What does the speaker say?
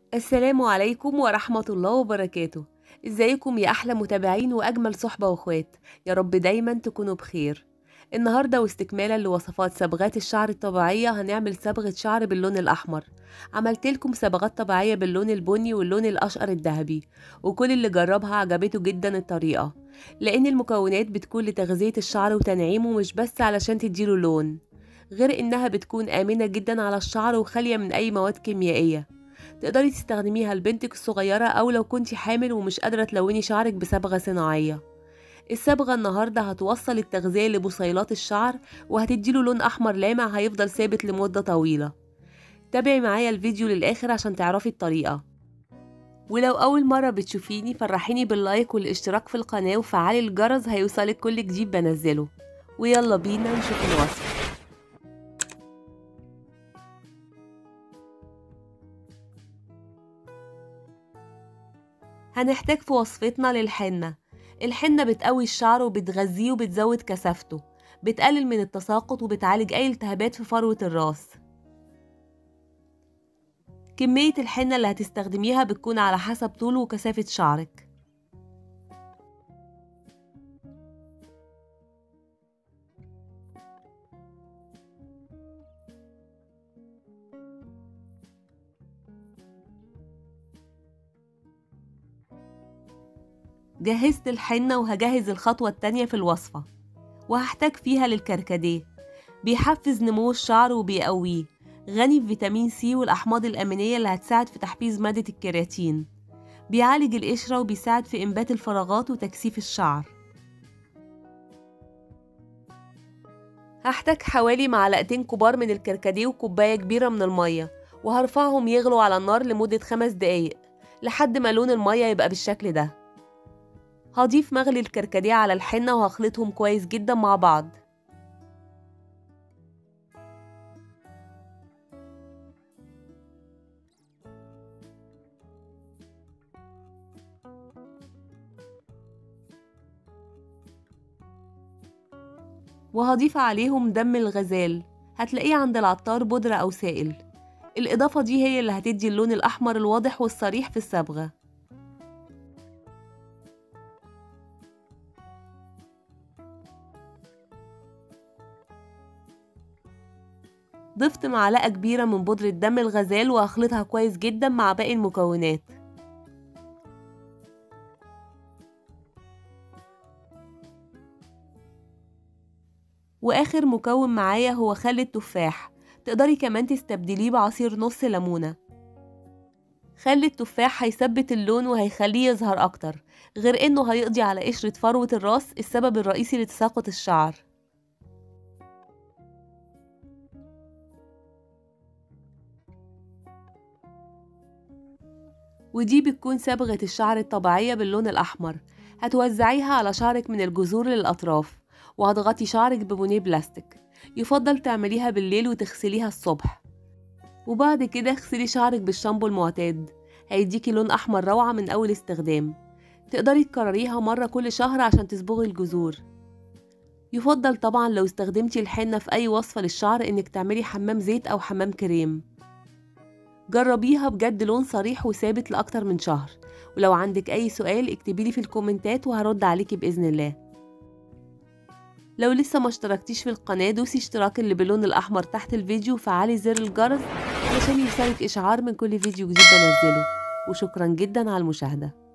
السلام عليكم ورحمة الله وبركاته ازيكم يا أحلى متابعين وأجمل صحبة واخوات يا رب دايما تكونوا بخير النهاردة واستكمالا لوصفات صبغات الشعر الطبيعية هنعمل صبغة شعر باللون الأحمر عملت لكم صبغات طبيعية باللون البني واللون الأشقر الذهبي وكل اللي جربها عجبته جدا الطريقة لأن المكونات بتكون لتغذية الشعر وتنعيمه مش بس علشان تديله لون غير إنها بتكون آمنة جدا على الشعر وخالية من أي مواد كيميائية تقدري تستخدميها لبنتك الصغيرة أو لو كنتي حامل ومش قادرة تلوني شعرك بصبغة صناعية الصبغة النهاردة هتوصل التغذية لبصيلات الشعر وهتديله لون أحمر لامع هيفضل ثابت لمدة طويلة تابعي معايا الفيديو للآخر عشان تعرفي الطريقة ولو أول مرة بتشوفيني فرحيني باللايك والاشتراك في القناة وفعلي الجرس هيوصلك كل جديد بنزله ويلا بينا نشوف الوصفة هنحتاج في وصفتنا للحنة الحنة بتقوي الشعر وبتغذيه وبتزود كثافته بتقلل من التساقط وبتعالج أي التهابات في فروة الراس كمية الحنة اللي هتستخدميها بتكون على حسب طول وكثافة شعرك جهزت الحنة وهجهز الخطوة التانية في الوصفة وهحتاج فيها للكركديه بيحفز نمو الشعر وبيقويه غني بفيتامين سي والأحماض الأمينية اللي هتساعد في تحفيز مادة الكيراتين بيعالج القشرة وبيساعد في إنبات الفراغات وتكثيف الشعر هحتاج حوالي معلقتين كبار من الكركديه وكوباية كبيرة من المية وهرفعهم يغلوا على النار لمدة خمس دقايق لحد ما لون المية يبقى بالشكل ده هضيف مغلي الكركديه على الحنة وهخلطهم كويس جدا مع بعض وهضيف عليهم دم الغزال هتلاقيه عند العطار بودرة أو سائل الإضافة دي هي اللي هتدي اللون الأحمر الواضح والصريح في الصبغة ضفت معلقة كبيرة من بودرة دم الغزال وهخلطها كويس جدا مع باقي المكونات واخر مكون معايا هو خل التفاح تقدري كمان تستبدليه بعصير نص ليمونة خل التفاح هيثبت اللون وهيخليه يظهر اكتر غير انه هيقضي على قشرة فروة الراس السبب الرئيسي لتساقط الشعر ودي بتكون صبغة الشعر الطبيعية باللون الأحمر هتوزعيها على شعرك من الجذور للأطراف وهتغطي شعرك ببونيه بلاستيك يفضل تعمليها بالليل وتغسليها الصبح وبعد كده اغسلي شعرك بالشامبو المعتاد هيديكي لون أحمر روعة من أول استخدام تقدري تكرريها مرة كل شهر عشان تصبغي الجذور يفضل طبعا لو استخدمتي الحنة في أي وصفة للشعر إنك تعملي حمام زيت أو حمام كريم جربيها بجد لون صريح وثابت لأكتر من شهر ولو عندك أي سؤال اكتبيلي في الكومنتات وهرد عليكي بإذن الله لو لسه ما اشتركتيش في القناة دوسي اشتراك اللي باللون الأحمر تحت الفيديو وفعلي زر الجرس علشان يوصلك إشعار من كل فيديو جديد بنزله وشكرا جدا على المشاهدة